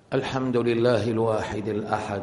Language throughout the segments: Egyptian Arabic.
الحمد لله الواحد الأحد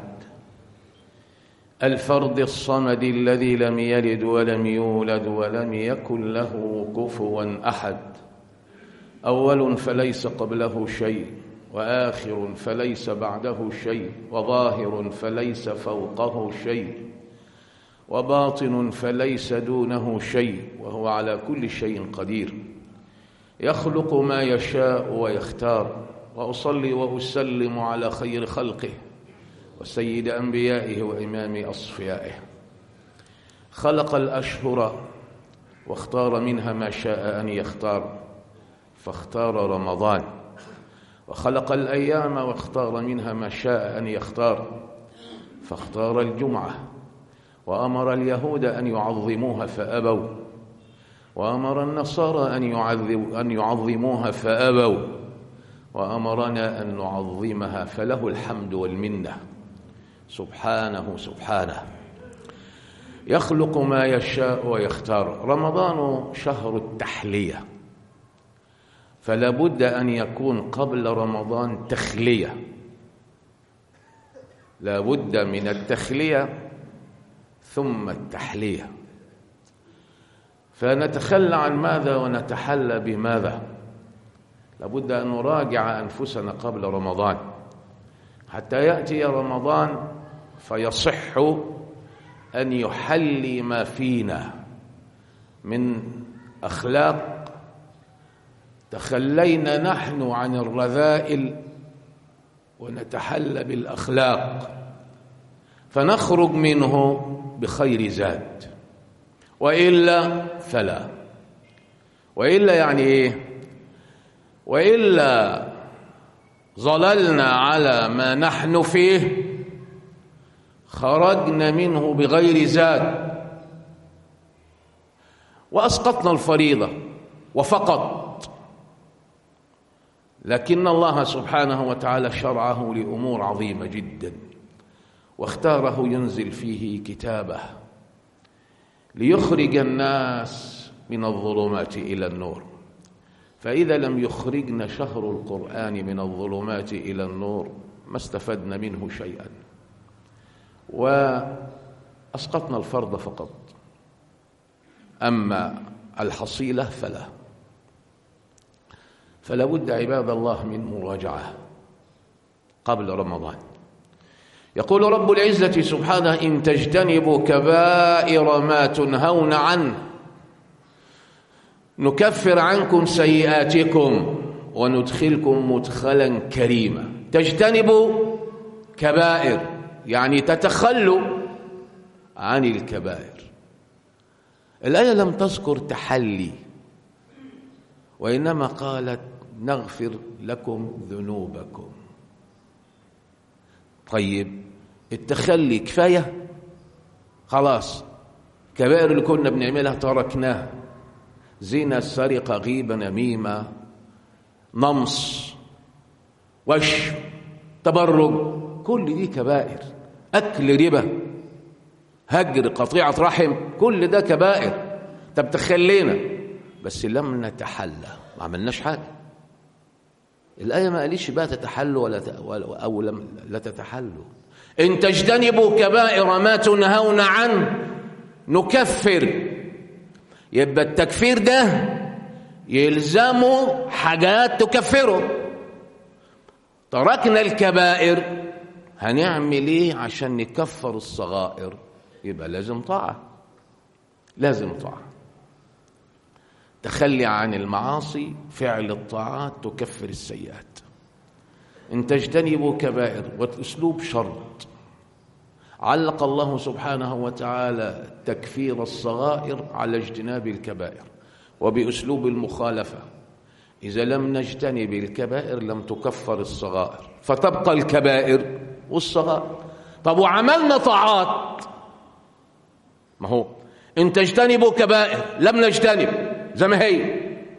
الفرد الصمد الذي لم يلد ولم يولد ولم يكن له كفوا أحد أول فليس قبله شيء وآخر فليس بعده شيء وظاهر فليس فوقه شيء وباطن فليس دونه شيء وهو على كل شيء قدير يخلق ما يشاء ويختار واصلي واسلم على خير خلقه وسيد انبيائه وامام اصفيائه خلق الاشهر واختار منها ما شاء ان يختار فاختار رمضان وخلق الايام واختار منها ما شاء ان يختار فاختار الجمعه وامر اليهود ان يعظموها فابوا وامر النصارى ان يعذب ان يعظموها فابوا وامرنا ان نعظمها فله الحمد والمنه سبحانه سبحانه يخلق ما يشاء ويختار رمضان شهر التحليه فلا بد ان يكون قبل رمضان تخليه لا بد من التخليه ثم التحليه فنتخلى عن ماذا ونتحلى بماذا لابد ان نراجع انفسنا قبل رمضان حتى ياتي رمضان فيصح ان يحلي ما فينا من اخلاق تخلينا نحن عن الرذائل ونتحلى بالاخلاق فنخرج منه بخير زاد والا فلا والا يعني ايه والا ظللنا على ما نحن فيه خرجنا منه بغير زاد واسقطنا الفريضه وفقط لكن الله سبحانه وتعالى شرعه لامور عظيمه جدا واختاره ينزل فيه كتابه ليخرج الناس من الظلمات الى النور فاذا لم يخرجنا شهر القران من الظلمات الى النور ما استفدنا منه شيئا واسقطنا الفرض فقط اما الحصيله فلا فلا بد عباد الله من مراجعه قبل رمضان يقول رب العزة سبحانه إن تجتنبوا كبائر ما تنهون عنه نكفر عنكم سيئاتكم وندخلكم مدخلا كريما تجتنبوا كبائر يعني تتخلوا عن الكبائر الآية لم تذكر تحلي وإنما قالت نغفر لكم ذنوبكم طيب التخلي كفايه خلاص كبائر اللي كنا بنعملها تركناها زنا سرقه غيبه نميمه نمص وش تبرج كل دي كبائر اكل ربا هجر قطيعه رحم كل ده كبائر طب تخلينا بس لم نتحلى ما عملناش حاجه الآية ما قاليش بقى تتحلوا ولا ت... أو لم لا تتحلوا إن تجتنبوا كبائر ما تنهون عنه نكفر يبقى التكفير ده يلزمه حاجات تكفره تركنا الكبائر هنعمل ايه عشان نكفر الصغائر يبقى لازم طاعة لازم طاعة تخلي عن المعاصي فعل الطاعات تكفر السيئات ان تجتنبوا كبائر واسلوب شرط علق الله سبحانه وتعالى تكفير الصغائر على اجتناب الكبائر وباسلوب المخالفه اذا لم نجتنب الكبائر لم تكفر الصغائر فتبقى الكبائر والصغائر طب وعملنا طاعات ما هو ان تجتنبوا كبائر لم نجتنب زي ما هي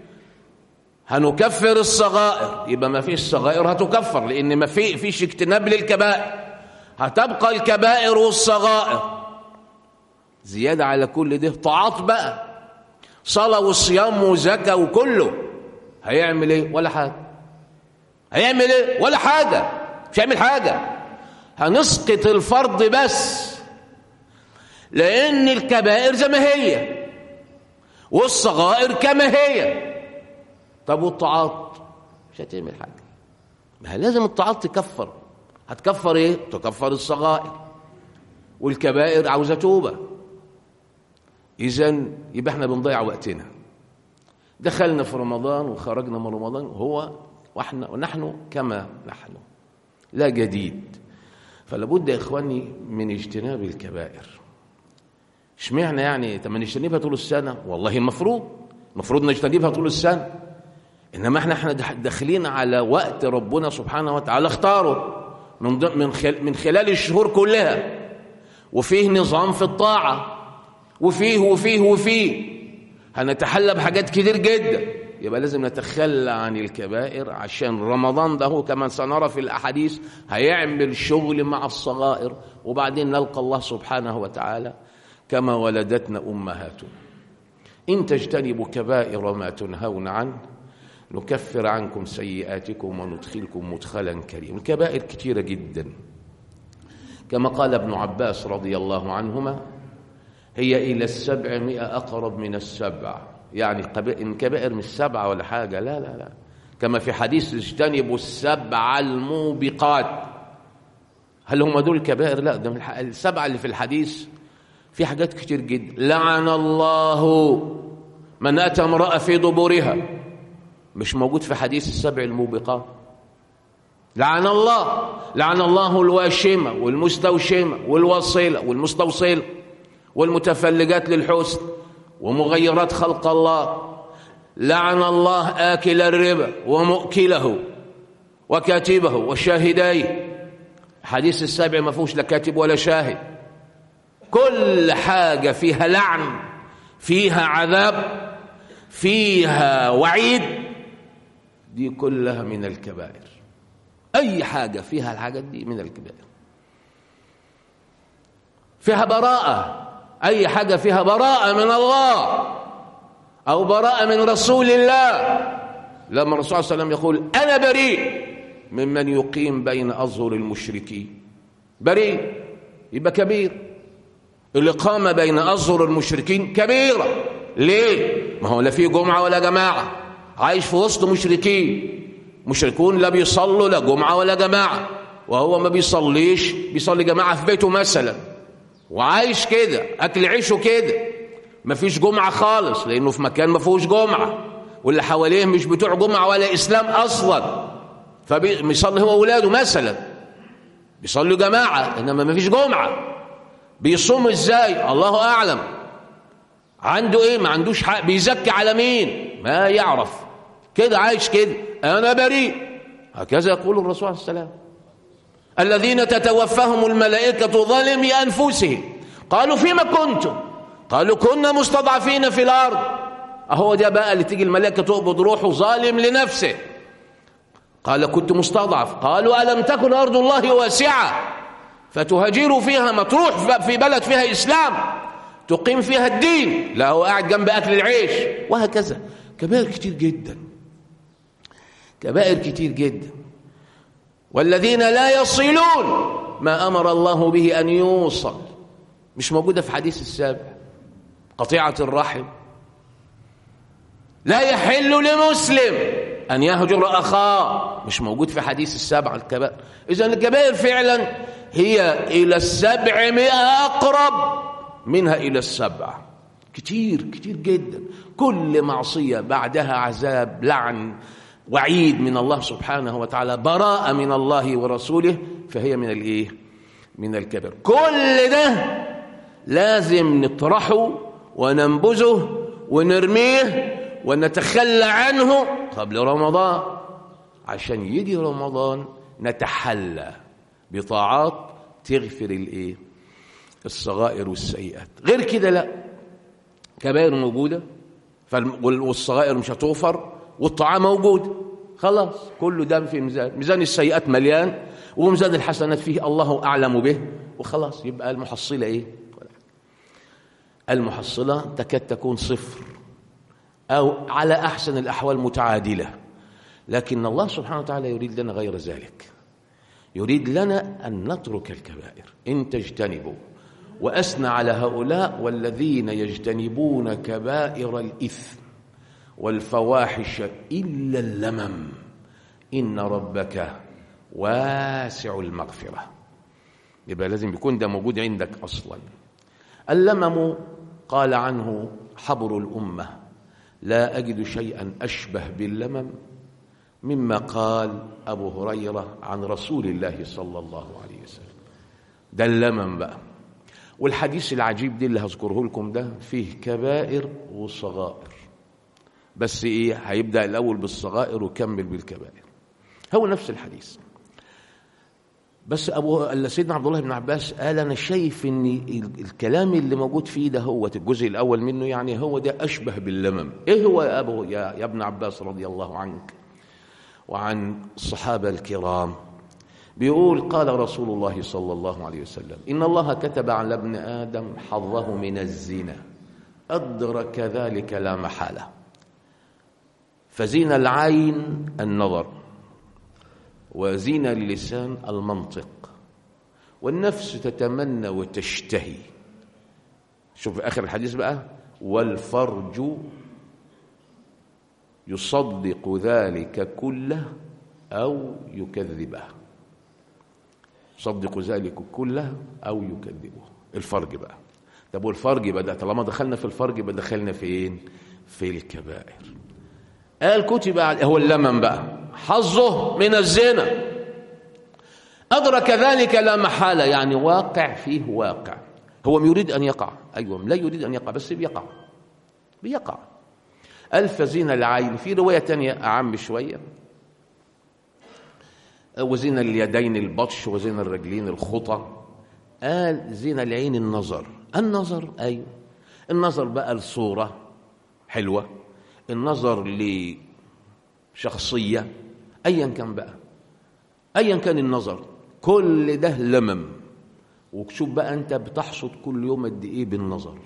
هنكفر الصغائر يبقى ما فيش صغائر هتكفر لان ما في فيش اجتناب للكبائر هتبقى الكبائر والصغائر زيادة على كل ده طاعات بقى صلاة وصيام وزكاة وكله هيعمل ايه ولا حاجة هيعمل ايه ولا حاجة مش هيعمل حاجة هنسقط الفرض بس لأن الكبائر زي ما هي والصغائر كما هي طب والطاعات مش هتعمل حاجة ما لازم الطاعات تكفر هتكفر ايه تكفر الصغائر والكبائر عاوزة توبة إذا يبقى احنا بنضيع وقتنا دخلنا في رمضان وخرجنا من رمضان هو واحنا ونحن كما نحن لا جديد فلا بد يا اخواني من اجتناب الكبائر اشمعنى يعني طب ما نجتنبها طول السنه والله المفروض المفروض نجتنبها طول السنه انما احنا احنا داخلين على وقت ربنا سبحانه وتعالى اختاره من من من خلال الشهور كلها وفيه نظام في الطاعه وفيه وفيه وفيه هنتحلى بحاجات كتير جدا يبقى لازم نتخلى عن الكبائر عشان رمضان ده هو كما سنرى في الأحاديث هيعمل شغل مع الصغائر وبعدين نلقى الله سبحانه وتعالى كما ولدتنا أمهاتنا إن تجتنبوا كبائر ما تنهون عنه نكفر عنكم سيئاتكم وندخلكم مدخلا كريما الكبائر كثيرة جدا كما قال ابن عباس رضي الله عنهما هي إلى السبعمائة أقرب من السبع يعني الكبائر مش سبعة ولا حاجة لا لا لا كما في حديث اجتنبوا السبع الموبقات هل هم دول الكبائر لا ده من السبعة اللي في الحديث في حاجات كتير جدا لعن الله من أتى امرأة في دبرها مش موجود في حديث السبع الموبقات لعن الله لعن الله الواشمة والمستوشمة والوصيلة والمستوصلة والمتفلجات للحسن ومغيرات خلق الله لعن الله آكل الربا ومؤكله وكاتبه وشاهديه حديث السابع ما فيهوش لا كاتب ولا شاهد كل حاجة فيها لعن فيها عذاب فيها وعيد دي كلها من الكبائر أي حاجة فيها الحاجات دي من الكبائر فيها براءة أي حاجة فيها براءة من الله أو براءة من رسول الله لما الرسول صلى الله عليه وسلم يقول أنا بريء ممن يقيم بين أظهر المشركين بريء يبقى كبير الإقامة بين أظهر المشركين كبيرة ليه؟ ما هو لا في جمعة ولا جماعة عايش في وسط مشركين مشركون لا بيصلوا لا جمعة ولا جماعة وهو ما بيصليش بيصلي جماعة في بيته مثلا وعايش كده أكل عيشه كده مفيش جمعة خالص لأنه في مكان ما فيهوش جمعة واللي حواليه مش بتوع جمعة ولا إسلام أصلا فبيصلي هو وأولاده مثلا بيصلوا جماعة إنما مفيش جمعة بيصوم إزاي الله أعلم عنده إيه ما عندوش حق بيزكي على مين ما يعرف كده عايش كده أنا بريء هكذا يقول الرسول عليه السلام الذين تتوفاهم الملائكة ظالمي أنفسهم قالوا فيما كنتم قالوا كنا مستضعفين في الأرض أهو ده بقى اللي تيجي الملائكة تقبض روحه ظالم لنفسه قال كنت مستضعف قالوا ألم تكن أرض الله واسعة فتهاجروا فيها مطروح في بلد فيها إسلام تقيم فيها الدين لا هو قاعد جنب أكل العيش وهكذا كبائر كتير جدا كبائر كتير جدا والذين لا يصلون ما أمر الله به أن يوصل مش موجودة في حديث السابع قطيعة الرحم لا يحل لمسلم أن يهجر أخاه مش موجود في حديث السبع الكبائر إذا الكبائر فعلا هي إلى السبعمائة أقرب منها إلى السبع كتير كتير جدا كل معصية بعدها عذاب لعن وعيد من الله سبحانه وتعالى براءة من الله ورسوله فهي من الايه من الكبر كل ده لازم نطرحه وننبذه ونرميه ونتخلى عنه قبل رمضان عشان يجي رمضان نتحلى بطاعات تغفر الايه الصغائر والسيئات غير كده لا كبائر موجوده والصغائر مش هتغفر والطعام موجود خلاص كله ده في ميزان ميزان السيئات مليان وميزان الحسنات فيه الله أعلم به وخلاص يبقى المحصلة إيه المحصلة تكاد تكون صفر أو على أحسن الأحوال متعادلة لكن الله سبحانه وتعالى يريد لنا غير ذلك يريد لنا أن نترك الكبائر إن تجتنبوا وأثنى على هؤلاء والذين يجتنبون كبائر الإثم والفواحش إلا اللمم إن ربك واسع المغفرة يبقى لازم يكون ده موجود عندك أصلا اللمم قال عنه حبر الأمة لا أجد شيئا أشبه باللمم مما قال أبو هريرة عن رسول الله صلى الله عليه وسلم ده اللمم بقى والحديث العجيب دي اللي هذكره لكم ده فيه كبائر وصغائر بس ايه هيبدا الاول بالصغائر ويكمل بالكبائر هو نفس الحديث بس ابو سيدنا عبد الله بن عباس قال انا شايف ان الكلام اللي موجود فيه ده هو الجزء الاول منه يعني هو ده اشبه باللمم ايه هو يا ابو يا, يا ابن عباس رضي الله عنك وعن الصحابه الكرام بيقول قال رسول الله صلى الله عليه وسلم ان الله كتب على ابن ادم حظه من الزنا ادرك ذلك لا محاله فزين العين النظر وزين اللسان المنطق والنفس تتمنى وتشتهي شوف اخر الحديث بقى والفرج يصدق ذلك كله او يكذبه يصدق ذلك كله او يكذبه الفرج بقى طب والفرج بقى ده طالما دخلنا في الفرج يبقى دخلنا فين في الكبائر قال كتب هو اللمم بقى حظه من الزنا أدرك ذلك لا محالة يعني واقع فيه واقع هو يريد أن يقع أيوة لا يريد أن يقع بس بيقع بيقع ألف زين العين في رواية تانية أعم شوية وزين اليدين البطش وزين الرجلين الخطى قال زين العين النظر النظر أيوة النظر بقى الصورة حلوة النظر لشخصية أيا كان بقى أيا كان النظر كل ده لمم وشوف بقى أنت بتحصد كل يوم قد إيه بالنظر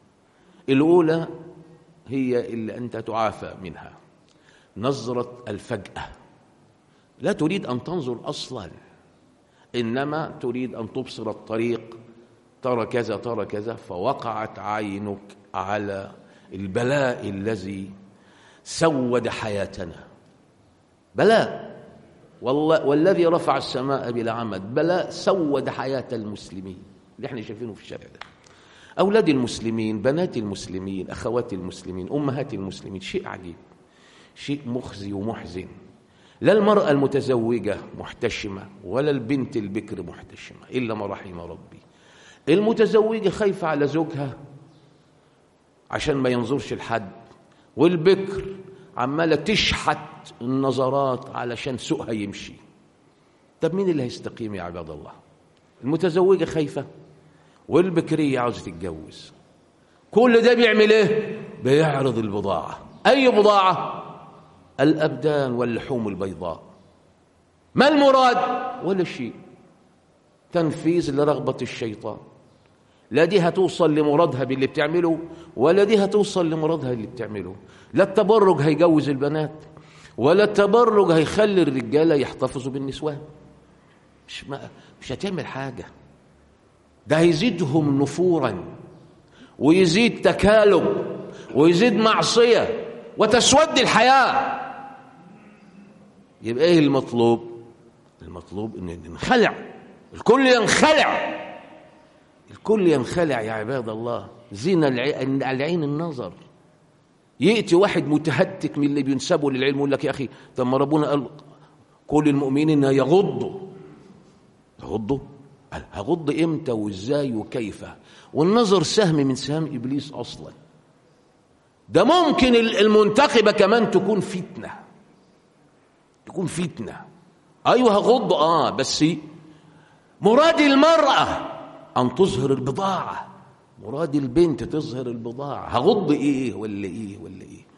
الأولى هي اللي أنت تعافى منها نظرة الفجأة لا تريد أن تنظر أصلا إنما تريد أن تبصر الطريق ترى كذا ترى كذا فوقعت عينك على البلاء الذي سود حياتنا بلاء والله والذي رفع السماء بلا عمد بلاء سود حياة المسلمين اللي احنا شايفينه في الشارع ده أولاد المسلمين بنات المسلمين أخوات المسلمين أمهات المسلمين شيء عجيب شيء مخزي ومحزن لا المرأة المتزوجة محتشمة ولا البنت البكر محتشمة إلا ما رحم ربي المتزوجة خايفة على زوجها عشان ما ينظرش لحد والبكر عمالة تشحت النظرات علشان سوقها يمشي طب مين اللي هيستقيم يا عباد الله المتزوجة خايفة والبكرية عاوزة تتجوز كل ده بيعمل ايه بيعرض البضاعة أي بضاعة الأبدان واللحوم البيضاء ما المراد ولا شيء تنفيذ لرغبة الشيطان لا دي هتوصل لمرادها باللي بتعمله ولا دي هتوصل لمرادها اللي بتعمله لا التبرج هيجوز البنات ولا التبرج هيخلي الرجاله يحتفظوا بالنسوان مش ما مش هتعمل حاجه ده هيزيدهم نفورا ويزيد تكالب ويزيد معصيه وتسود الحياه يبقى ايه المطلوب المطلوب ان ننخلع الكل ينخلع الكل ينخلع يا عباد الله زين العين النظر يأتي واحد متهتك من اللي بينسبوا للعلم يقول لك يا أخي طب ما ربنا قال كل المؤمنين يغضوا يغضوا هغض امتى وازاي وكيف والنظر سهم من سهام ابليس اصلا ده ممكن المنتخبه كمان تكون فتنه تكون فتنه ايوه هغض اه بس مراد المراه أن تظهر البضاعة مراد البنت تظهر البضاعة هغض إيه ولا إيه ولا إيه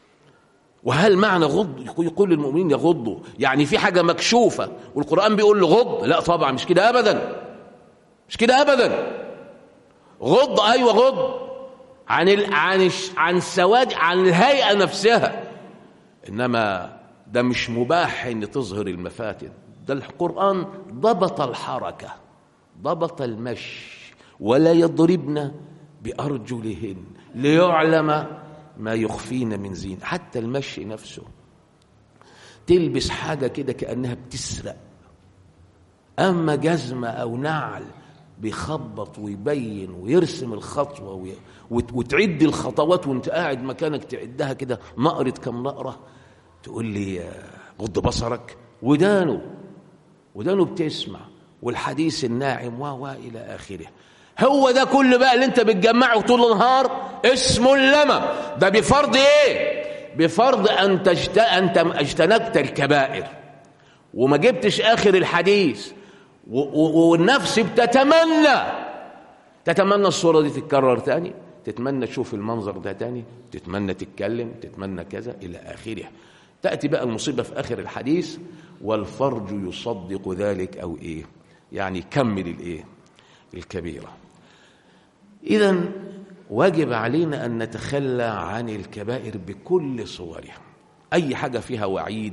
وهل معنى غض يقول للمؤمنين يغضوا يعني في حاجة مكشوفة والقرآن بيقول له غض لا طبعا مش كده أبدا مش كده أبدا غض أيوة غض عن ال... عن عن سواد عن الهيئة نفسها إنما ده مش مباح إن تظهر المفاتن ده القرآن ضبط الحركة ضبط المشي ولا يضربن بأرجلهن ليعلم ما يخفين من زين حتى المشي نفسه تلبس حاجة كده كأنها بتسرق أما جزمة أو نعل بيخبط ويبين ويرسم الخطوة وي... وت... وتعد الخطوات وانت قاعد مكانك تعدها كده نقرة كم نقرة تقول لي غض بصرك ودانه ودانه بتسمع والحديث الناعم و و إلى آخره هو ده كل بقى اللي انت بتجمعه طول النهار اسمه اللمة ده بفرض ايه بفرض ان تجت... انت اجتنبت الكبائر وما جبتش اخر الحديث و... و... والنفس بتتمنى تتمنى الصورة دي تتكرر تاني تتمنى تشوف المنظر ده تاني تتمنى تتكلم تتمنى كذا إلى آخره تأتي بقى المصيبة في آخر الحديث والفرج يصدق ذلك أو إيه يعني كمل الإيه الكبيرة إذا واجب علينا أن نتخلى عن الكبائر بكل صورها أي حاجة فيها وعيد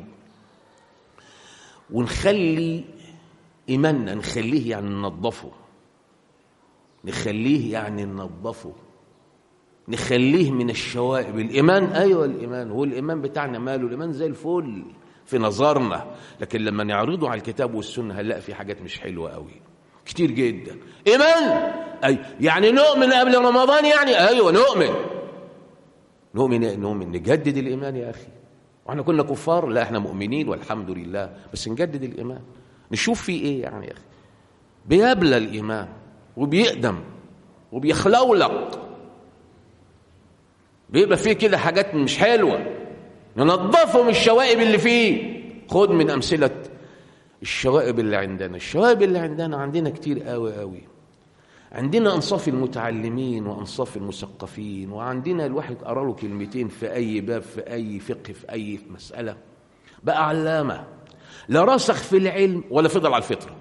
ونخلي إيماننا نخليه يعني ننظفه نخليه يعني ننظفه نخليه من الشوائب الإيمان أيوة الإيمان هو الإيمان بتاعنا ماله الإيمان زي الفل في نظرنا لكن لما نعرضه على الكتاب والسنة هنلاقي في حاجات مش حلوة قوي كتير جدا إيمان أي يعني نؤمن قبل رمضان يعني أيوة نؤمن نؤمن نؤمن نجدد الإيمان يا أخي واحنا كنا كفار لا احنا مؤمنين والحمد لله بس نجدد الإيمان نشوف فيه إيه يعني يا أخي بيبلى الإيمان وبيقدم وبيخلولق بيبقى فيه كده حاجات مش حلوة ننظفه من الشوائب اللي فيه خد من أمثلة الشوائب اللي عندنا الشوائب اللي عندنا عندنا كتير قوي قوي عندنا أنصاف المتعلمين وأنصاف المثقفين وعندنا الواحد قرأ له كلمتين في أي باب في أي فقه في أي مسألة بقى علامة لا رسخ في العلم ولا فضل على الفطرة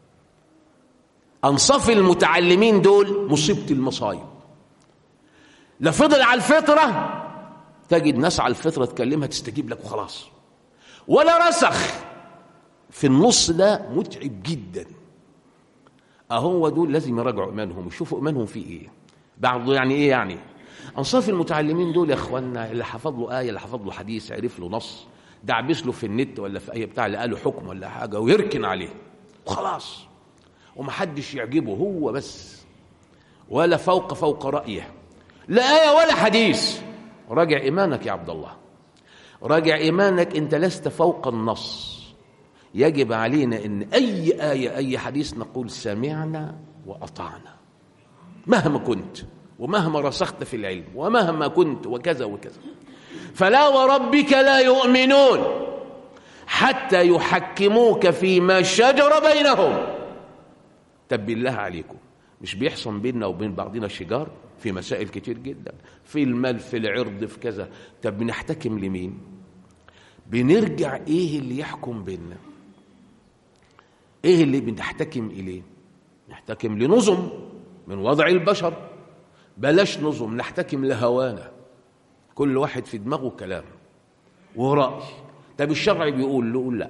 أنصاف المتعلمين دول مصيبة المصايب لا فضل على الفطرة تجد ناس على الفطرة تكلمها تستجيب لك وخلاص ولا رسخ في النص ده متعب جدا اهو دول لازم يراجعوا ايمانهم يشوفوا ايمانهم في ايه بعض يعني ايه يعني انصاف المتعلمين دول يا اخوانا اللي حفظ له ايه اللي حفظ له حديث عرف له نص دعبس له في النت ولا في اي بتاع لقى له حكم ولا حاجه ويركن عليه وخلاص ومحدش يعجبه هو بس ولا فوق فوق رايه لا ايه ولا حديث راجع ايمانك يا عبد الله راجع ايمانك انت لست فوق النص يجب علينا ان اي ايه اي حديث نقول سمعنا واطعنا مهما كنت ومهما رسخت في العلم ومهما كنت وكذا وكذا فلا وربك لا يؤمنون حتى يحكموك فيما شجر بينهم طب بالله عليكم مش بيحصل بيننا وبين بعضنا شجار في مسائل كتير جدا في المال في العرض في كذا طب بنحتكم لمين بنرجع ايه اللي يحكم بيننا ايه اللي بنحتكم اليه نحتكم لنظم من وضع البشر بلاش نظم نحتكم لهوانا كل واحد في دماغه كلام ورأي طب الشرع بيقول له لا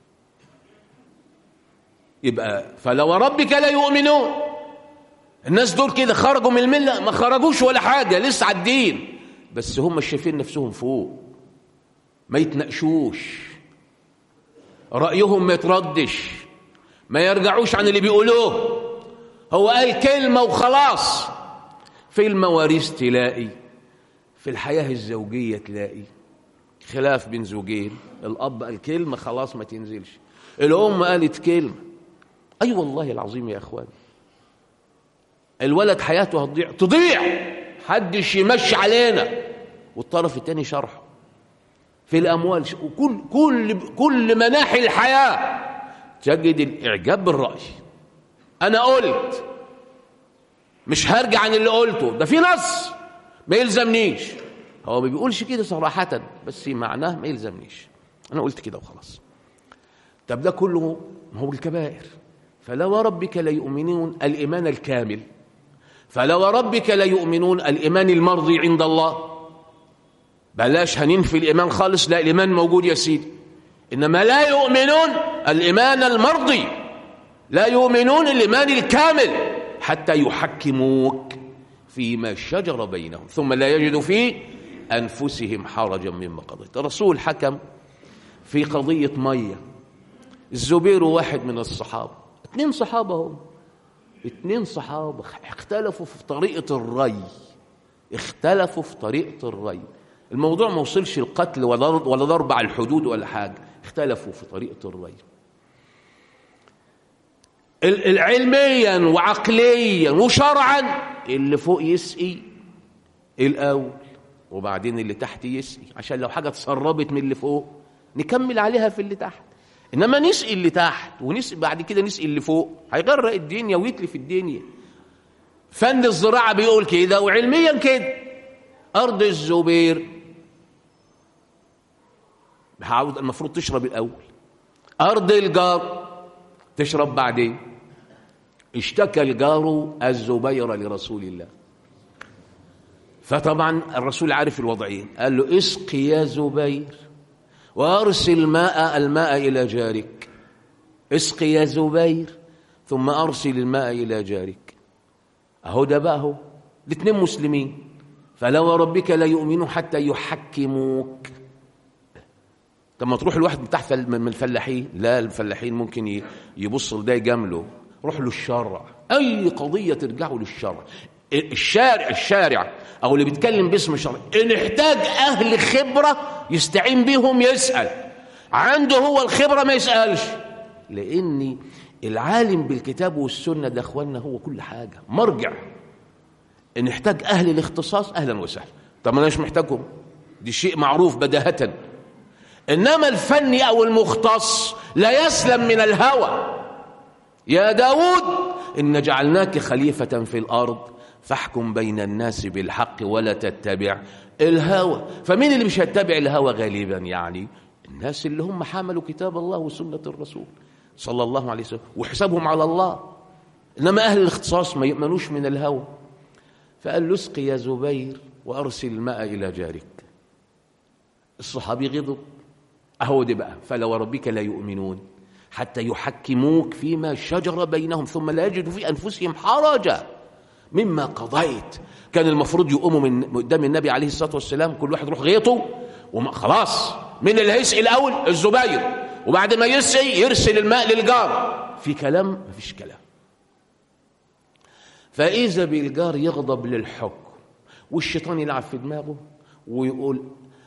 يبقى فلو ربك لا يؤمنون الناس دول كده خرجوا من المله ما خرجوش ولا حاجه لسه على الدين بس هم شايفين نفسهم فوق ما يتناقشوش رايهم ما يتردش ما يرجعوش عن اللي بيقولوه هو قال كلمه وخلاص في المواريث تلاقي في الحياه الزوجيه تلاقي خلاف بين زوجين الاب قال كلمه خلاص ما تنزلش الام قالت كلمه اي أيوة والله العظيم يا اخوان الولد حياته هتضيع تضيع حدش يمشي علينا والطرف الثاني شرحه في الاموال وكل كل كل مناحي الحياه تجد الاعجاب بالراي انا قلت مش هرجع عن اللي قلته ده في نص ما يلزمنيش هو ما بيقولش كده صراحه بس معناه ما يلزمنيش انا قلت كده وخلاص طب ده كله ما هو الكبائر فلا وربك ليؤمنون الايمان الكامل فلا وربك ليؤمنون الايمان المرضي عند الله بلاش هننفي الايمان خالص لا الايمان موجود يا سيدي انما لا يؤمنون الإيمان المرضي لا يؤمنون الإيمان الكامل حتى يحكموك فيما شجر بينهم ثم لا يجدوا في أنفسهم حرجا مما قضيت الرسول حكم في قضية مية الزبير واحد من الصحابة اثنين صحابة هم اثنين صحابة اختلفوا في طريقة الري اختلفوا في طريقة الري الموضوع ما وصلش القتل ولا ولا ضرب على الحدود ولا حاجة اختلفوا في طريقة الري علميا وعقليا وشرعا اللي فوق يسقي الأول وبعدين اللي تحت يسقي عشان لو حاجة تسربت من اللي فوق نكمل عليها في اللي تحت إنما نسقي اللي تحت ونسقي بعد كده نسقي اللي فوق هيغرق الدنيا ويتلف الدنيا فن الزراعة بيقول كده وعلميا كده أرض الزبير المفروض تشرب الأول أرض الجار تشرب بعدين اشتكى الجار الزبير لرسول الله فطبعا الرسول عارف الوضعين قال له اسقي يا زبير وارسل ماء الماء الى جارك اسقي يا زبير ثم ارسل الماء الى جارك اهو ده بقى اهو الاثنين مسلمين فلا وربك لا يؤمنوا حتى يحكموك طب ما تروح الواحد بتاع من الفلاحين لا الفلاحين ممكن يبص لده يجامله روح له الشرع اي قضيه ترجعوا للشرع الشارع الشارع او اللي بيتكلم باسم الشرع ان احتاج اهل خبره يستعين بهم يسال عنده هو الخبره ما يسالش لان العالم بالكتاب والسنه ده اخواننا هو كل حاجه مرجع ان احتاج اهل الاختصاص اهلا وسهلا طب انا مش محتاجهم دي شيء معروف بداهه انما الفني او المختص لا يسلم من الهوى يا داود إن جعلناك خليفة في الأرض فاحكم بين الناس بالحق ولا تتبع الهوى فمين اللي مش هيتبع الهوى غالبا يعني الناس اللي هم حملوا كتاب الله وسنة الرسول صلى الله عليه وسلم وحسابهم على الله إنما أهل الاختصاص ما يؤمنوش من الهوى فقال له اسقي يا زبير وأرسل الماء إلى جارك الصحابي غضب أهو دي بقى فلا وربك لا يؤمنون حتى يحكموك فيما شجر بينهم ثم لا يجدوا في أنفسهم حرجا مما قضيت كان المفروض يقوموا من قدام النبي عليه الصلاة والسلام كل واحد يروح غيطه وخلاص مين اللي هيسقي الأول الزبير وبعد ما يسقي يرسل الماء للجار في كلام ما فيش كلام فإذا بالجار يغضب للحكم والشيطان يلعب في دماغه ويقول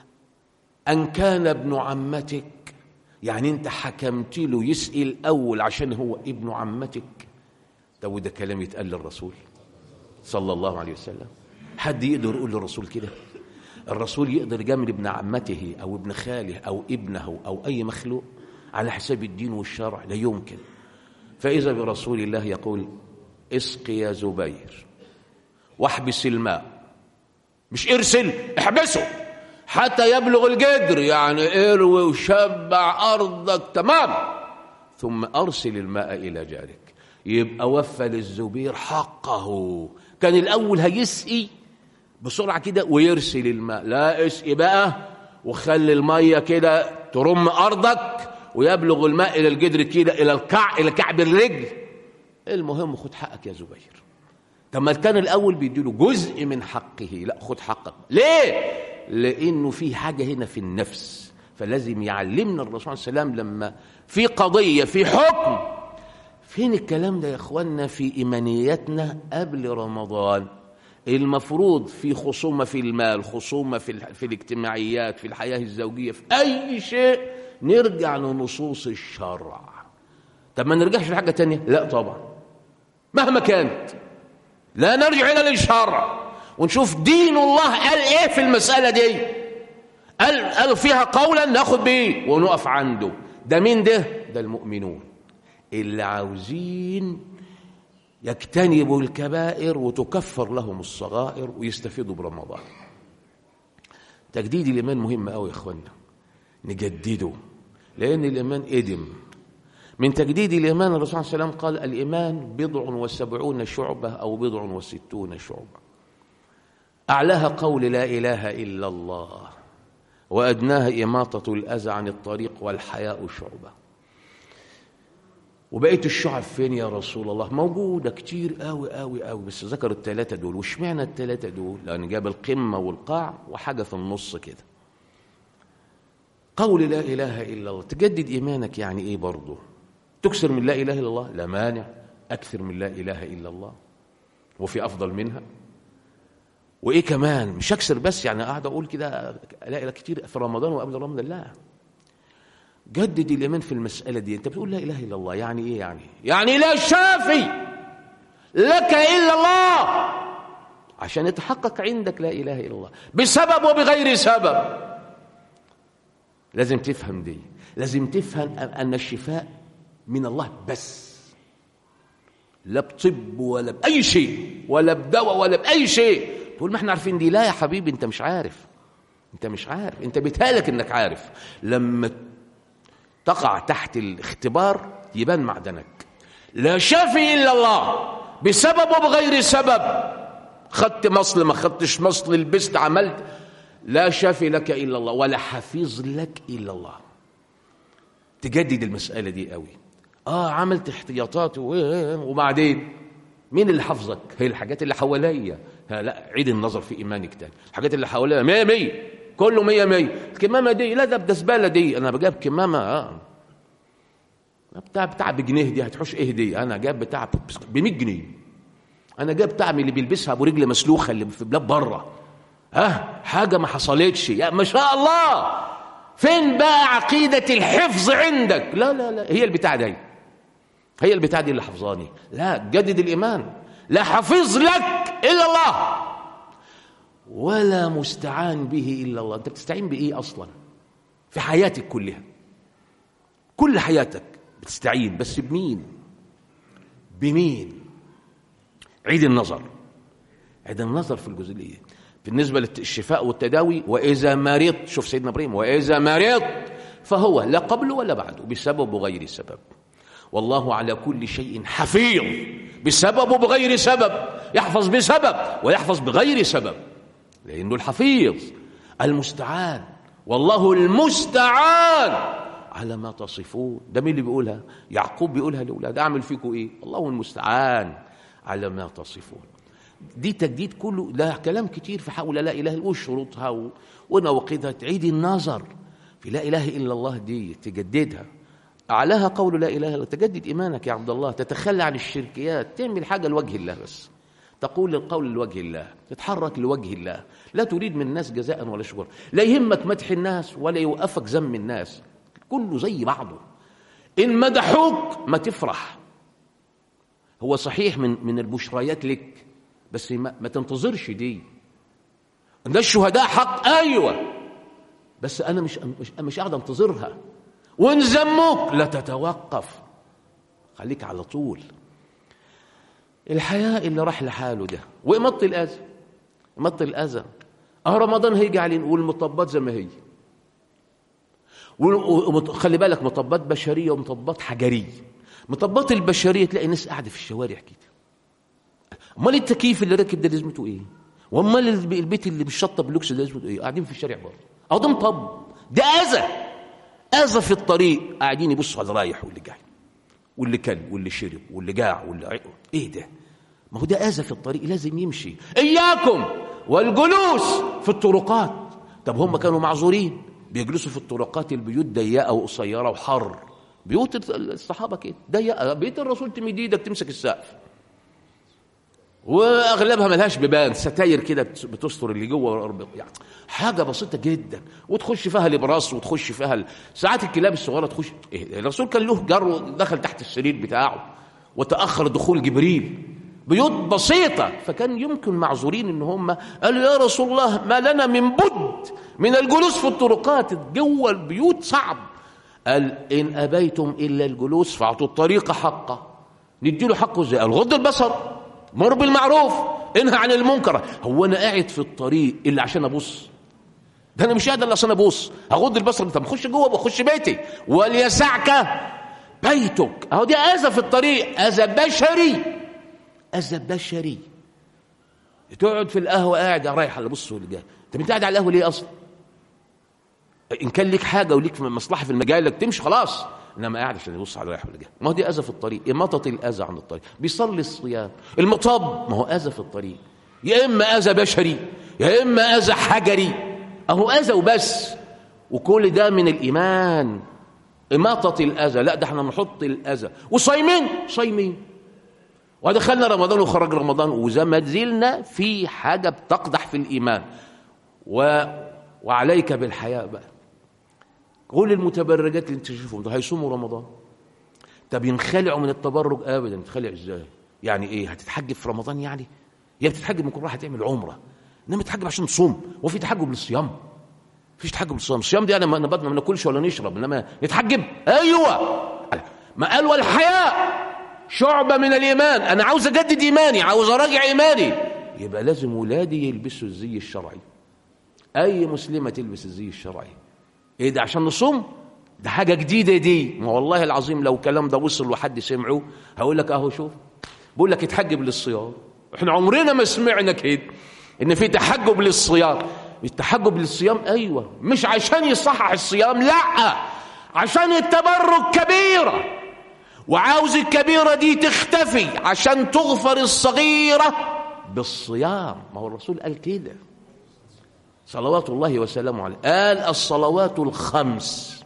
أن كان ابن عمتك يعني انت حكمت له يسقي الاول عشان هو ابن عمتك ده وده كلام يتقال للرسول صلى الله عليه وسلم حد يقدر يقول للرسول كده الرسول يقدر يجامل ابن عمته او ابن خاله او ابنه او اي مخلوق على حساب الدين والشرع لا يمكن فاذا برسول الله يقول اسقي يا زبير واحبس الماء مش ارسل احبسه حتى يبلغ الجدر يعني اروي وشبع أرضك تمام ثم أرسل الماء إلى جارك يبقى وفى للزبير حقه كان الأول هيسقي بسرعة كده ويرسل الماء لا اسقي بقى وخلي المية كده ترم أرضك ويبلغ الماء إلى الجدر كده إلى الكع إلى كعب الرجل المهم خد حقك يا زبير طب ما كان الأول بيديله جزء من حقه لا خد حقك ليه؟ لانه في حاجه هنا في النفس فلازم يعلمنا الرسول صلى الله عليه وسلم لما في قضيه في حكم فين الكلام ده يا اخوانا في ايمانياتنا قبل رمضان المفروض في خصومه في المال خصومه في في الاجتماعيات في الحياه الزوجيه في اي شيء نرجع لنصوص الشرع طب ما نرجعش لحاجه تانية لا طبعا مهما كانت لا نرجع الى الشرع ونشوف دين الله قال ايه في المسألة دي قال, قال فيها قولا ناخد بيه ونقف عنده ده مين ده ده المؤمنون اللي عاوزين يجتنبوا الكبائر وتكفر لهم الصغائر ويستفيدوا برمضان تجديد الإيمان مهم قوي يا إخوانا نجدده لأن الإيمان إدم من تجديد الإيمان الرسول صلى الله عليه وسلم قال الإيمان بضع وسبعون شعبة أو بضع وستون شعبة أعلاها قول لا إله إلا الله وأدناها إماطة الأذى عن الطريق والحياء شعبة وبقيه الشعب فين يا رسول الله موجوده كتير قوي قوي قوي بس ذكر الثلاثه دول واشمعنى الثلاثه دول لان جاب القمه والقاع وحاجه في النص كده قول لا اله الا الله تجدد ايمانك يعني ايه برضه تكثر من لا اله الا الله لا مانع اكثر من لا اله الا الله وفي افضل منها وايه كمان مش اكثر بس يعني قاعد اقول كده لا اله كتير في رمضان وقبل رمضان لا جدد الايمان في المساله دي انت بتقول لا اله الا الله يعني ايه يعني يعني لا شافي لك الا الله عشان يتحقق عندك لا اله الا الله بسبب وبغير سبب لازم تفهم دي لازم تفهم ان الشفاء من الله بس لا بطب ولا باي شيء ولا بدواء ولا باي شيء تقول ما احنا عارفين دي لا يا حبيبي انت مش عارف انت مش عارف انت بيتهالك انك عارف لما تقع تحت الاختبار يبان معدنك لا شافي الا الله بسبب وبغير سبب خدت مصل ما خدتش مصل لبست عملت لا شافي لك الا الله ولا حفيظ لك الا الله تجدد المساله دي قوي اه عملت احتياطات وبعدين مين اللي حفظك هي الحاجات اللي حواليا لا عيد النظر في ايمانك تاني الحاجات اللي حواليا مية مية كله مية مية الكمامة دي لا ده ده زبالة دي أنا بجيب كمامة آه. بتاع بتاع بجنيه دي هتحوش ايه دي انا جايب بتاع ب 100 جنيه انا جايب بتاع اللي بيلبسها ابو رجل مسلوخه اللي في بلاد بره ها أه حاجه ما حصلتش يا ما شاء الله فين بقى عقيده الحفظ عندك لا لا لا هي البتاع دي هي البتاع دي اللي حفظاني لا جدد الايمان لا حفظ لك الا الله ولا مستعان به الا الله انت بتستعين بايه اصلا في حياتك كلها كل حياتك بتستعين بس بمين بمين عيد النظر عيد النظر في الجزئيه بالنسبه للشفاء والتداوي واذا مرضت شوف سيدنا ابراهيم واذا مرضت فهو لا قبل ولا بعده بسبب وغير سبب والله على كل شيء حفيظ بسبب وبغير سبب يحفظ بسبب ويحفظ بغير سبب لأنه الحفيظ المستعان والله المستعان على ما تصفون ده مين اللي بيقولها يعقوب بيقولها لأولاده أعمل فيكم إيه الله المستعان على ما تصفون دي تجديد كله ده كلام كتير في حول لا إله إلا وشروطها ونواقضها تعيد النظر في لا إله إلا الله دي تجددها أعلاها قول لا إله إلا الله تجدد إيمانك يا عبد الله تتخلى عن الشركيات تعمل حاجة لوجه الله بس تقول القول لوجه الله تتحرك لوجه الله لا تريد من الناس جزاء ولا شكر لا يهمك مدح الناس ولا يوقفك ذم الناس كله زي بعضه إن مدحوك ما تفرح هو صحيح من من البشريات لك بس ما, ما تنتظرش دي ده الشهداء حق ايوه بس انا مش مش, مش قاعد انتظرها وان ذموك لا تتوقف خليك على طول الحياة اللي راح لحاله ده وإمط الأذى إمط الأذى أه رمضان هيجي علينا والمطبات زي ما هي خلي بالك مطبات بشرية ومطبات حجرية مطبات البشرية تلاقي ناس قاعدة في الشوارع كده أمال التكييف اللي راكب ده لازمته إيه؟ وأمال البيت اللي بالشطة لوكس ده لازمته إيه؟ قاعدين في الشارع برضه أهو ده مطب ده أذى أذى في الطريق قاعدين يبصوا على رايح واللي جاي واللي كل واللي شرب واللي جاع واللي ايه ده ما هو ده اذى في الطريق لازم يمشي اياكم والجلوس في الطرقات طب هم كانوا معذورين بيجلسوا في الطرقات البيوت ضيقه وقصيره وحر بيوت الصحابه كده ضيقه بيت الرسول تمد ايدك تمسك السقف واغلبها ملهاش بيبان ستاير كده بتستر اللي جوه يعني حاجه بسيطه جدا وتخش فيها الابراس وتخش فيها ال... ساعات الكلاب الصغيره تخش إيه الرسول كان له جر دخل تحت السرير بتاعه وتاخر دخول جبريل بيوت بسيطه فكان يمكن معذورين ان هم قالوا يا رسول الله ما لنا من بد من الجلوس في الطرقات جوه البيوت صعب قال ان ابيتم الا الجلوس فاعطوا الطريق حقه نديله حقه ازاي قال غض البصر مر بالمعروف انهى عن المنكر هو انا قاعد في الطريق اللي عشان ابص ده انا مش قاعد الا عشان ابص هغض البصر طب اخش جوه بخش بيتي وليسعك بيتك اهو دي اذى في الطريق اذى بشري اذى بشري تقعد في القهوه قاعد رايح على بص واللي جاي طب انت قاعد على القهوه ليه اصلا ان كان ليك حاجه وليك مصلحه في المجال لك تمشي خلاص انما قاعد عشان يبص على رايح ولا جاي ما هو دي اذى في الطريق اماطه الاذى عن الطريق بيصلي الصيام المطب ما هو اذى في الطريق يا اما اذى بشري يا اما اذى حجري اهو اذى وبس وكل ده من الايمان اماطه الاذى لا ده احنا نحط الاذى وصايمين صايمين ودخلنا رمضان وخرج رمضان وزي ما زلنا في حاجه بتقدح في الايمان و... وعليك بالحياء بقى كل المتبرجات اللي انت تشوفهم ده هيصوموا رمضان طب ينخلعوا من التبرج ابدا تخلع ازاي يعني ايه هتتحجب في رمضان يعني يا بتتحجب من كل راح تعمل عمره انما تتحجب عشان تصوم وفي تحجب للصيام مفيش تحجب للصيام الصيام دي انا ما نبضنا ما ناكلش ولا نشرب انما نتحجب ايوه ما قال والحياء شعبه من الايمان انا عاوز اجدد ايماني عاوز اراجع ايماني يبقى لازم ولادي يلبسوا الزي الشرعي اي مسلمه تلبس الزي الشرعي ايه ده عشان نصوم ده حاجه جديده دي ما والله العظيم لو الكلام ده وصل لحد سمعه هقول لك اهو شوف بقول لك اتحجب للصيام احنا عمرنا ما سمعنا كده ان في تحجب للصيام التحجب للصيام ايوه مش عشان يصحح الصيام لا عشان التبرك كبيره وعاوز الكبيره دي تختفي عشان تغفر الصغيره بالصيام ما هو الرسول قال كده صلوات الله وسلامه عليه قال الصلوات الخمس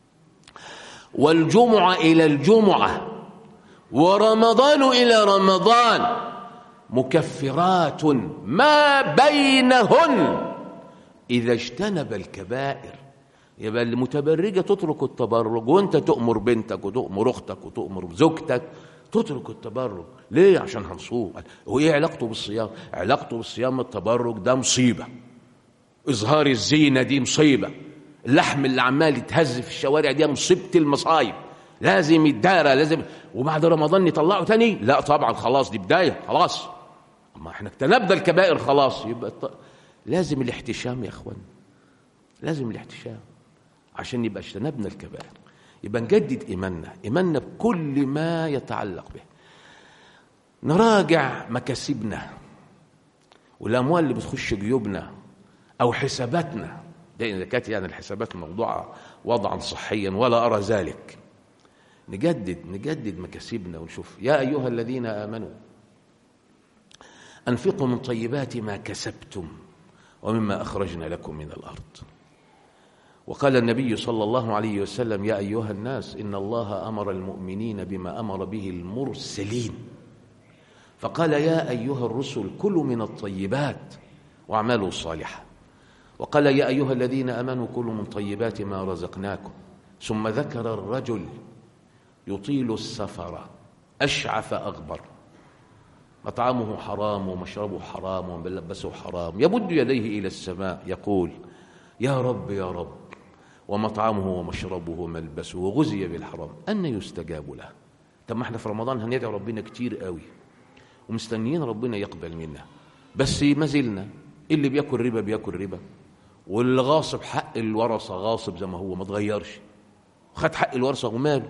والجمعة إلى الجمعة ورمضان إلى رمضان مكفرات ما بينهن إذا اجتنب الكبائر يبقى المتبرجة تترك التبرج وانت تؤمر بنتك وتؤمر اختك وتؤمر زوجتك تترك التبرج ليه عشان هنصوم وايه علاقته بالصيام علاقته بالصيام التبرج ده مصيبه اظهار الزينه دي مصيبه اللحم اللي عمال يتهز في الشوارع دي مصيبه المصايب لازم يتدارى لازم وبعد رمضان نطلعه تاني لا طبعا خلاص دي بدايه خلاص ما احنا اجتنبنا الكبائر خلاص يبقى الط... لازم الاحتشام يا اخوان لازم الاحتشام عشان يبقى اجتنبنا الكبائر يبقى نجدد ايماننا ايماننا بكل ما يتعلق به نراجع مكاسبنا والاموال اللي بتخش جيوبنا او حساباتنا ده اذا كانت يعني الحسابات موضوعه وضعا صحيا ولا ارى ذلك نجدد نجدد مكاسبنا ونشوف يا ايها الذين امنوا انفقوا من طيبات ما كسبتم ومما اخرجنا لكم من الارض وقال النبي صلى الله عليه وسلم يا ايها الناس ان الله امر المؤمنين بما امر به المرسلين فقال يا ايها الرسل كلوا من الطيبات واعملوا صالحا وقال يا ايها الذين امنوا كلوا من طيبات ما رزقناكم ثم ذكر الرجل يطيل السفر اشعث اغبر مطعمه حرام ومشربه حرام وملبسه حرام يمد يديه الى السماء يقول يا رب يا رب ومطعمه ومشربه وملبسه وغزي بالحرام أن يستجاب له طب ما احنا في رمضان هندعي ربنا كتير قوي ومستنيين ربنا يقبل منا بس ما زلنا اللي بياكل ربا بياكل ربا واللي غاصب حق الورثه غاصب زي ما هو ما اتغيرش خد حق الورثه وماله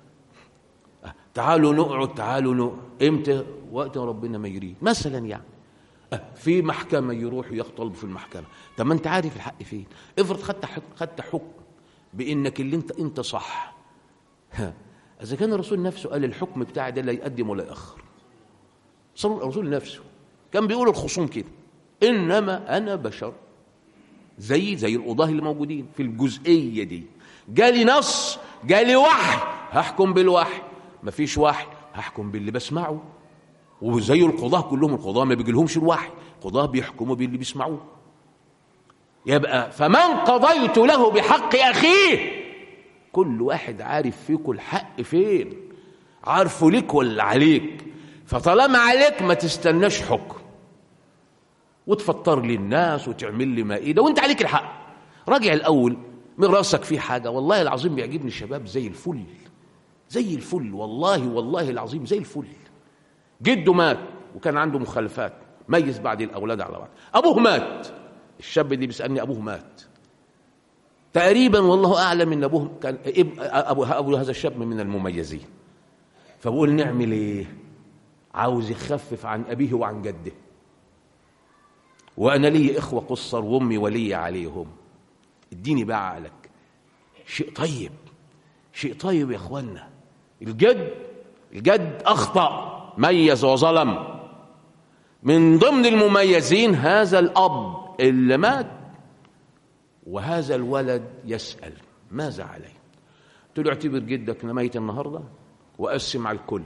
تعالوا نقعد تعالوا نقعد امتى وقت ربنا ما يريد مثلا يعني في محكمة يروح يطلب في المحكمة طب ما انت عارف الحق فين افرض خدت خدت حكم بانك اللي انت انت صح ها. اذا كان الرسول نفسه قال الحكم بتاعي ده لا يقدم ولا ياخر صلى الرسول نفسه كان بيقول الخصوم كده انما انا بشر زي زي القضاه اللي موجودين في الجزئيه دي جالي نص جالي وحي هحكم بالوحي مفيش وحي هحكم باللي بسمعه وزي القضاة كلهم القضاة ما بيجيلهمش الوحي القضاة بيحكموا باللي بيسمعوه يبقى فمن قضيت له بحق أخيه كل واحد عارف فيكم الحق فين عارفه ليك ولا عليك فطالما عليك ما تستناش حكم وتفطر لي الناس وتعمل لي مائدة وانت عليك الحق راجع الأول من راسك فيه حاجة والله العظيم بيعجبني الشباب زي الفل زي الفل والله والله العظيم زي الفل جده مات وكان عنده مخالفات ميز بعد الاولاد على بعض ابوه مات الشاب دي بيسالني ابوه مات تقريبا والله اعلم ان ابوه كان ابو ابو هذا الشاب من المميزين فبقول نعمل ايه عاوز يخفف عن ابيه وعن جده وانا لي اخوه قصر وامي ولي عليهم اديني بقى عقلك شيء طيب شيء طيب يا اخوانا الجد الجد اخطا ميز وظلم من ضمن المميزين هذا الاب اللي مات وهذا الولد يسال ماذا عليه قلت له اعتبر جدك ميت النهارده وقسم على الكل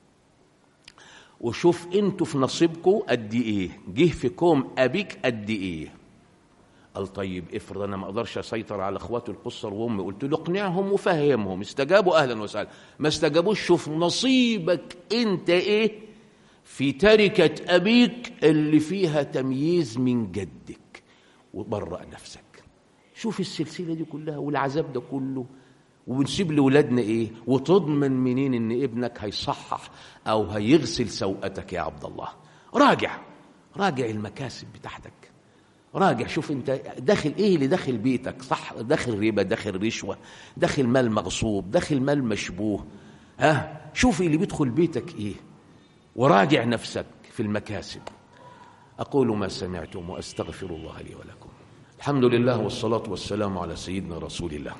وشوف انتوا في نصيبكم قد ايه جه في كوم ابيك قد ايه قال طيب افرض انا ما اقدرش اسيطر على اخواتي القصر وامي قلت له اقنعهم وفهمهم استجابوا اهلا وسهلا ما استجابوش شوف نصيبك انت ايه في تركه ابيك اللي فيها تمييز من جدك وبرأ نفسك شوف السلسله دي كلها والعذاب ده كله وبنسيب لاولادنا ايه وتضمن منين ان ابنك هيصحح او هيغسل سوءتك يا عبد الله راجع راجع المكاسب بتاعتك راجع شوف انت داخل ايه اللي داخل بيتك صح داخل ربا داخل رشوه داخل مال مغصوب داخل مال مشبوه ها شوف اللي بيدخل بيتك ايه وراجع نفسك في المكاسب اقول ما سمعتم واستغفر الله لي ولكم الحمد لله والصلاه والسلام على سيدنا رسول الله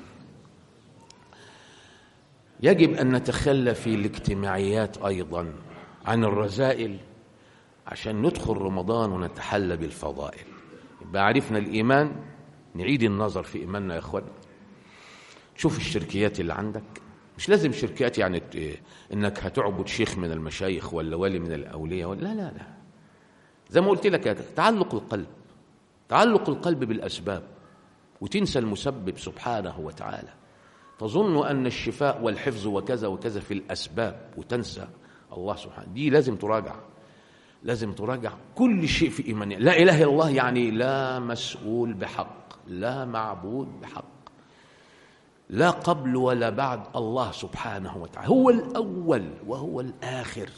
يجب ان نتخلى في الاجتماعيات ايضا عن الرذائل عشان ندخل رمضان ونتحلى بالفضائل يبقى عرفنا الايمان نعيد النظر في ايماننا يا اخوان شوف الشركيات اللي عندك مش لازم شركيات يعني انك هتعبد شيخ من المشايخ ولا ولي من الاولياء ولا لا لا لا زي ما قلت لك هذا تعلق القلب تعلق القلب بالاسباب وتنسى المسبب سبحانه وتعالى تظن ان الشفاء والحفظ وكذا وكذا في الاسباب وتنسى الله سبحانه دي لازم تراجع لازم تراجع كل شيء في إيمانية لا إله إلا الله يعني لا مسؤول بحق لا معبود بحق لا قبل ولا بعد الله سبحانه وتعالى هو الأول وهو الآخر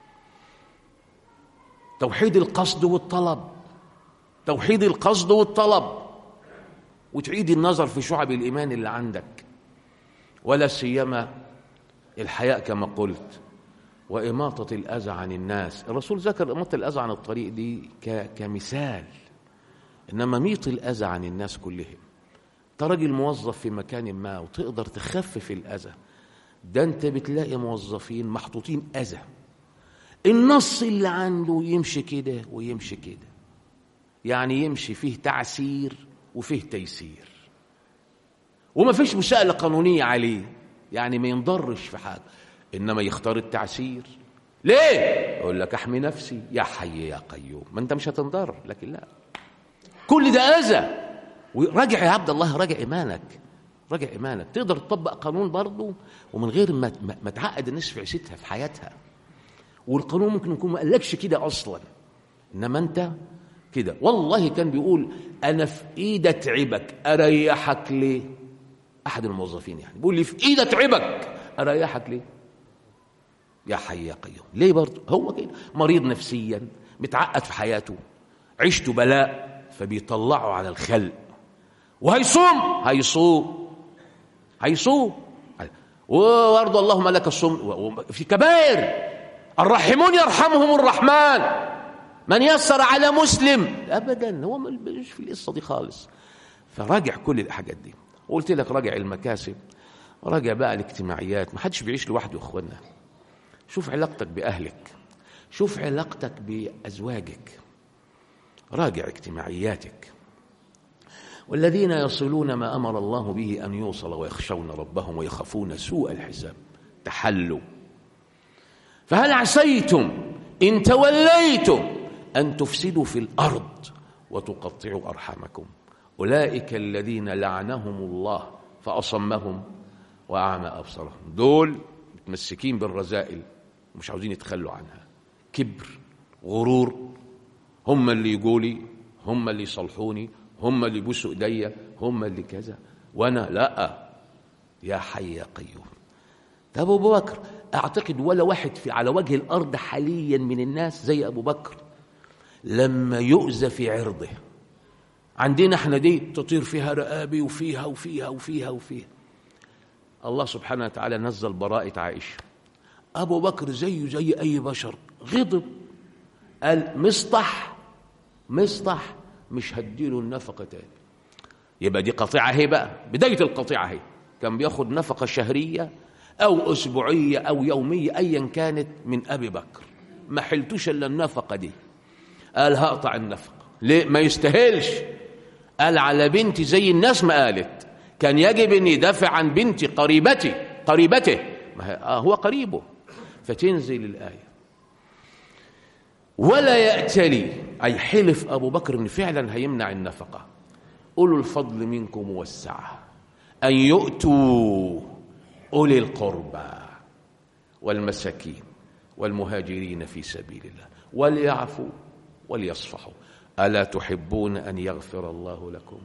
توحيد القصد والطلب توحيد القصد والطلب وتعيد النظر في شعب الإيمان اللي عندك ولا سيما الحياء كما قلت وإماطة الأذى عن الناس الرسول ذكر إماطة الأذى عن الطريق دي كمثال إنما ميط الأذى عن الناس كلهم أنت راجل موظف في مكان ما وتقدر تخفف الأذى ده أنت بتلاقي موظفين محطوطين أذى النص اللي عنده يمشي كده ويمشي كده يعني يمشي فيه تعسير وفيه تيسير وما فيش مساءلة قانونية عليه يعني ما ينضرش في حاجة انما يختار التعسير ليه يقول لك احمي نفسي يا حي يا قيوم ما انت مش هتنضر لكن لا كل ده اذى وراجع يا عبد الله راجع ايمانك راجع ايمانك تقدر تطبق قانون برضه ومن غير ما ما تعقد الناس في عيشتها في حياتها والقانون ممكن يكون ما قالكش كده اصلا انما انت كده والله كان بيقول انا في ايدي اتعبك اريحك ليه احد الموظفين يعني بيقول لي في ايدي اتعبك اريحك ليه يا حي يا قيوم ليه برضه هو كده مريض نفسيا متعقد في حياته عيشته بلاء فبيطلعه على الخلق وهيصوم هيصوم هيصوم وارض اللهم لك الصوم في كبائر الراحمون يرحمهم الرحمن من يسر على مسلم ابدا هو مش في القصه دي خالص فراجع كل الحاجات دي وقلت لك راجع المكاسب راجع بقى الاجتماعيات ما حدش بيعيش لوحده يا اخوانا شوف علاقتك باهلك شوف علاقتك بازواجك راجع اجتماعياتك والذين يصلون ما امر الله به ان يوصل ويخشون ربهم ويخافون سوء الحساب تحلوا فهل عسيتم ان توليتم ان تفسدوا في الارض وتقطعوا ارحامكم اولئك الذين لعنهم الله فاصمهم واعمى ابصارهم دول متمسكين بالرذائل مش عاوزين يتخلوا عنها كبر غرور هم اللي يقولي هم اللي يصلحوني هم اللي يبوسوا ايديا هم اللي كذا وانا لا يا حي يا قيوم ده ابو بكر اعتقد ولا واحد في على وجه الارض حاليا من الناس زي ابو بكر لما يؤذى في عرضه عندنا احنا دي تطير فيها رقابي وفيها وفيها وفيها وفيها الله سبحانه وتعالى نزل براءة عائشة أبو بكر زيه زي أي بشر غضب قال مصطح مصطح مش هديله النفقة تاني يبقى دي قطيعة هي بقى بداية القطيعة هي كان بياخد نفقة شهرية أو أسبوعية أو يومية أيا كانت من أبي بكر ما حلتوش إلا النفقة دي قال هقطع النفقة ليه ما يستاهلش قال على بنتي زي الناس ما قالت كان يجب أن يدافع عن بنتي قريبتي قريبته ما هو قريبه فتنزل الآية ولا يأتلي أي حلف أبو بكر أن فعلا هيمنع النفقة أولو الفضل منكم والسعة أن يؤتوا أولي القربى والمساكين والمهاجرين في سبيل الله وليعفوا وليصفحوا ألا تحبون أن يغفر الله لكم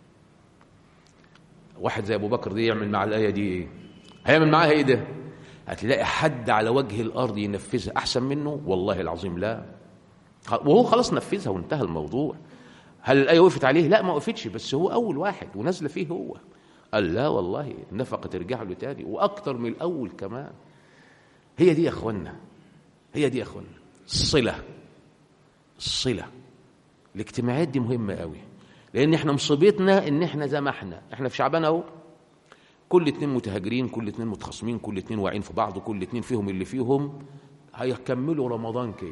واحد زي أبو بكر دي يعمل مع الآية دي إيه هيعمل معاها إيه ده هتلاقي حد على وجه الأرض ينفذها أحسن منه والله العظيم لا وهو خلاص نفذها وانتهى الموضوع هل الآية وقفت عليه لا ما وقفتش بس هو أول واحد ونزل فيه هو قال لا والله النفقة ترجع له تاني وأكتر من الأول كمان هي دي يا أخوانا هي دي يا أخوانا الصلة الصلة الاجتماعات دي مهمة قوي لأن احنا مصيبتنا إن احنا زي ما احنا احنا في شعبان أهو كل اتنين متهاجرين كل اتنين متخاصمين كل اتنين واعين في بعض كل اتنين فيهم اللي فيهم هيكملوا رمضان كده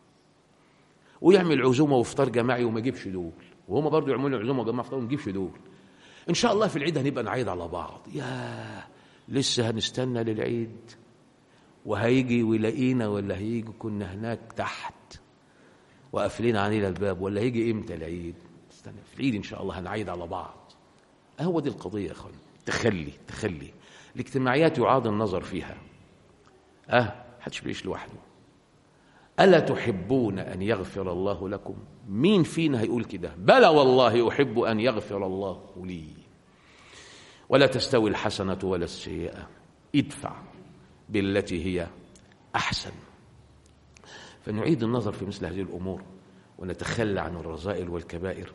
ويعمل عزومه وافطار جماعي وما يجيبش دول وهم برضه يعملوا عزومه وجماعه افطار وما يجيبش دول ان شاء الله في العيد هنبقى نعيد على بعض يا لسه هنستنى للعيد وهيجي ويلاقينا ولا هيجي كنا هناك تحت وقافلين علينا الباب ولا هيجي امتى العيد استنى في العيد ان شاء الله هنعيد على بعض هو دي القضيه يا اخوان تخلي تخلي الاجتماعيات يعاد النظر فيها اه حدش بيعيش لوحده ألا تحبون أن يغفر الله لكم مين فينا هيقول كده بلى والله أحب أن يغفر الله لي ولا تستوي الحسنة ولا السيئة ادفع بالتي هي أحسن فنعيد النظر في مثل هذه الأمور ونتخلى عن الرذائل والكبائر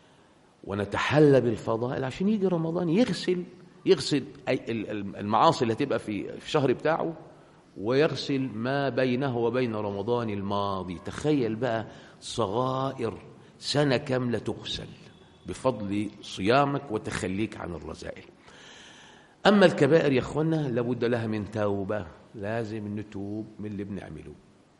ونتحلى بالفضائل عشان يجي رمضان يغسل يغسل المعاصي اللي هتبقى في الشهر بتاعه ويغسل ما بينه وبين رمضان الماضي تخيل بقى صغائر سنة كاملة تغسل بفضل صيامك وتخليك عن الرذائل أما الكبائر يا أخوانا لابد لها من توبة لازم نتوب من اللي بنعمله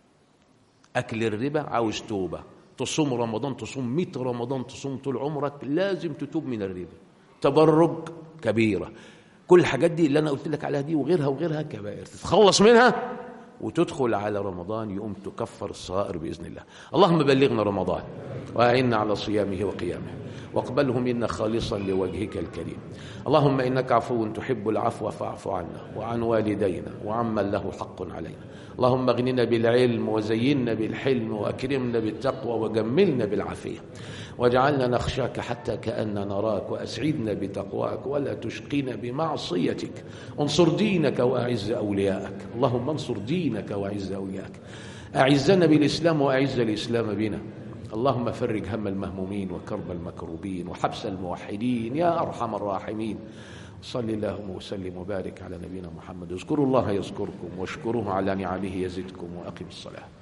أكل الربا عاوز توبة تصوم رمضان تصوم 100 رمضان تصوم طول عمرك لازم تتوب من الربا تبرج كبيرة كل الحاجات دي اللي أنا قلت لك عليها دي وغيرها وغيرها كبائر تتخلص منها وتدخل على رمضان يقوم تكفر الصغائر بإذن الله اللهم بلغنا رمضان وأعنا على صيامه وقيامه واقبله منا خالصا لوجهك الكريم اللهم إنك عفو تحب العفو فاعف عنا وعن والدينا وعمن له حق علينا اللهم اغننا بالعلم وزينا بالحلم وأكرمنا بالتقوى وجملنا بالعافية واجعلنا نخشاك حتى كأننا نراك وأسعدنا بتقواك ولا تشقينا بمعصيتك انصر دينك وأعز أولياءك اللهم انصر دينك وأعز أولياءك أعزنا بالإسلام وأعز الإسلام بنا اللهم فرج هم المهمومين وكرب المكروبين وحبس الموحدين يا أرحم الراحمين صل اللهم وسلم وبارك على نبينا محمد اذكروا الله يذكركم واشكروه على نعمه يزدكم وأقم الصلاة